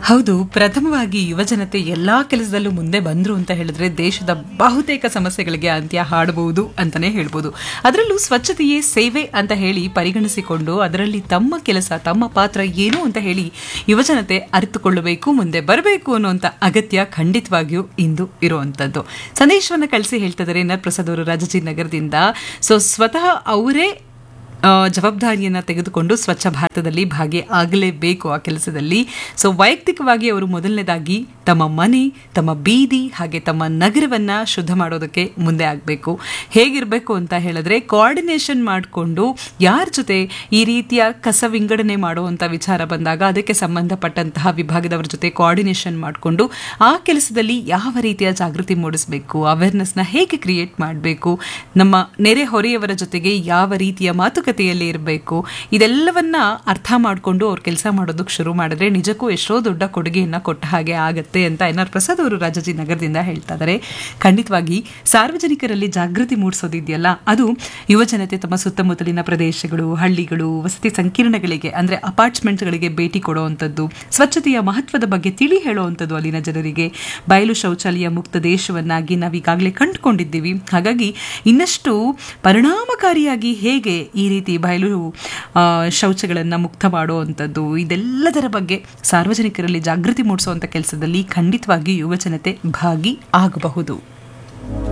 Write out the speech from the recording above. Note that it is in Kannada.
ಹೌದು ಪ್ರಥಮವಾಗಿ ಯುವಜನತೆ ಎಲ್ಲಾ ಕೆಲಸದಲ್ಲೂ ಮುಂದೆ ಬಂದ್ರು ಅಂತ ಹೇಳಿದ್ರೆ ದೇಶದ ಬಹುತೇಕ ಸಮಸ್ಯೆಗಳಿಗೆ ಅಂತ್ಯ ಹಾಡಬಹುದು ಅಂತಾನೆ ಹೇಳ್ಬೋದು ಅದರಲ್ಲೂ ಸ್ವಚ್ಛತೆಯೇ ಸೇವೆ ಅಂತ ಹೇಳಿ ಪರಿಗಣಿಸಿಕೊಂಡು ಅದರಲ್ಲಿ ತಮ್ಮ ಕೆಲಸ ತಮ್ಮ ಪಾತ್ರ ಏನು ಅಂತ ಹೇಳಿ ಯುವಜನತೆ ಅರಿತುಕೊಳ್ಳಬೇಕು ಮುಂದೆ ಬರಬೇಕು ಅನ್ನುವಂಥ ಅಗತ್ಯ ಖಂಡಿತವಾಗಿಯೂ ಇಂದು ಇರುವಂತದ್ದು ಸಂದೇಶವನ್ನ ಕಳಿಸಿ ಹೇಳ್ತಿದ್ದಾರೆ ನರ್ ಪ್ರಸಾದ್ ಅವರು ರಾಜಾಜಿನಗರದಿಂದ ಸೊ ಸ್ವತಃ ಅವರೇ ಆ, ಜವಾಬ್ದಾರಿಯನ್ನ ತೆಗೆದುಕೊಂಡು ಸ್ವಚ್ಛ ಭಾರತದಲ್ಲಿ ಭಾಗಿ ಆಗಲೇಬೇಕು ಆ ಕೆಲಸದಲ್ಲಿ ಸೊ ವೈಯಕ್ತಿಕವಾಗಿ ಅವರು ಮೊದಲನೇದಾಗಿ ತಮ್ಮ ಮನೆ ತಮ್ಮ ಬೀದಿ ಹಾಗೆ ತಮ್ಮ ನಗರವನ್ನ ಶುದ್ಧ ಮಾಡೋದಕ್ಕೆ ಮುಂದೆ ಆಗಬೇಕು ಹೇಗಿರಬೇಕು ಅಂತ ಹೇಳಿದ್ರೆ ಕೋಆರ್ಡಿನೇಷನ್ ಮಾಡಿಕೊಂಡು ಯಾರ ಜೊತೆ ಈ ರೀತಿಯ ಕಸ ವಿಂಗಡಣೆ ಮಾಡುವಂಥ ವಿಚಾರ ಬಂದಾಗ ಅದಕ್ಕೆ ಸಂಬಂಧಪಟ್ಟಂತಹ ವಿಭಾಗದವರ ಜೊತೆ ಕೋಆರ್ಡಿನೇಷನ್ ಮಾಡಿಕೊಂಡು ಆ ಕೆಲಸದಲ್ಲಿ ಯಾವ ರೀತಿಯ ಜಾಗೃತಿ ಮೂಡಿಸಬೇಕು ಅವೇರ್ನೆಸ್ನ ಹೇಗೆ ಕ್ರಿಯೇಟ್ ಮಾಡಬೇಕು ನಮ್ಮ ನೆರೆ ಹೊರೆಯವರ ಜೊತೆಗೆ ಯಾವ ರೀತಿಯ ಮಾತುಕತೆಯಲ್ಲಿ ಇರಬೇಕು ಇದೆಲ್ಲವನ್ನ ಅರ್ಥ ಮಾಡಿಕೊಂಡು ಅವ್ರು ಕೆಲಸ ಮಾಡೋದಕ್ಕೆ ಶುರು ಮಾಡಿದ್ರೆ ನಿಜಕ್ಕೂ ಎಷ್ಟೋ ದೊಡ್ಡ ಕೊಡುಗೆಯನ್ನ ಕೊಟ್ಟ ಹಾಗೆ ಆಗತ್ತೆ ಅಂತ ಎನ್ ಆರ್ ಪ್ರಸಾದ್ ಅವರು ರಾಜಾಜಿ ನಗರದಿಂದ ಹೇಳ್ತಾ ಇದ್ದಾರೆ ಖಂಡಿತವಾಗಿ ಸಾರ್ವಜನಿಕರಲ್ಲಿ ಜಾಗೃತಿ ಮೂಡಿಸೋದಿದೆಯಲ್ಲ ಅದು ಯುವಜನತೆ ತಮ್ಮ ಸುತ್ತಮುತ್ತಲಿನ ಪ್ರದೇಶಗಳು ಹಳ್ಳಿಗಳು ವಸತಿ ಸಂಕೀರ್ಣಗಳಿಗೆ ಅಂದ್ರೆ ಅಪಾರ್ಟ್ಮೆಂಟ್ಗಳಿಗೆ ಭೇಟಿ ಕೊಡುವಂಥದ್ದು ಸ್ವಚ್ಛತೆಯ ಮಹತ್ವದ ಬಗ್ಗೆ ತಿಳಿ ಹೇಳುವಂಥದ್ದು ಅಲ್ಲಿನ ಜನರಿಗೆ ಬಯಲು ಶೌಚಾಲಯ ಮುಕ್ತ ದೇಶವನ್ನಾಗಿ ನಾವೀಗಾಗಲೇ ಕಂಡುಕೊಂಡಿದ್ದೀವಿ ಹಾಗಾಗಿ ಇನ್ನಷ್ಟು ಪರಿಣಾಮಕಾರಿಯಾಗಿ ಹೇಗೆ ಈ ರೀತಿ ಬಯಲು ಆ, ಶೌಚಗಳನ್ನು ಮುಕ್ತ ಮಾಡುವಂಥದ್ದು ಇದೆಲ್ಲದರ ಬಗ್ಗೆ ಸಾರ್ವಜನಿಕರಲ್ಲಿ ಜಾಗೃತಿ ಮೂಡಿಸುವಂಥ ಕೆಲಸದಲ್ಲಿ ಖಂಡಿತವಾಗಿ ಯುವಜನತೆ ಭಾಗಿ ಆಗಬಹುದು